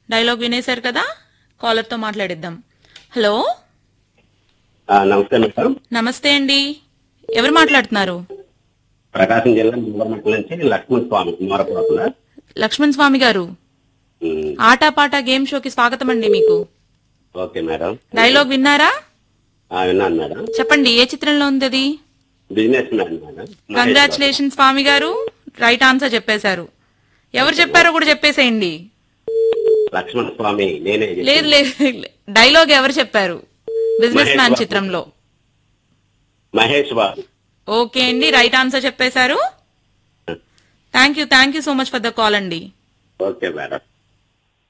Dialogue వినేశారు కదా caller తో మాట్లాడిద్దాం hello ఆ, నమస్తే మేడం నమస్తే అండి ఎవరు మాట్లాడుతున్నారు ప్రకాశం జిల్లా మూలమట్ల నుంచి లక్ష్మణ్ స్వామి కుమారపురం లక్ష్మణ్ స్వామి గారు ఆటాపాట గేమ్ షోకి స్వాగతం అండి మీకు ఓకే మేడం డైలాగ్ విన్నారా ఆ, విన్నాను మేడం చెప్పండి ఏ చిత్రంలో ఉంది అది business man madam Mahesh congratulation Swamy గారు రైట్ ఆన్సర్ చెప్పేశారు ఎవరు చెప్పారో కూడా చెప్పేసేయండి బాబు. లక్ష్మణ్ స్వామి నేనే చెప్పాను. లేదు లేదు డైలాగ్ ఎవరు చెప్పారు బిజినెస్ మహేష్ మ్యాన్ బాబు. చిత్రంలో మహేష్ బాబు ఓకే అండి రైట్ ఆన్సర్ చెప్పేశారు thank you thank you so much for the call అండి ఓకే మేడం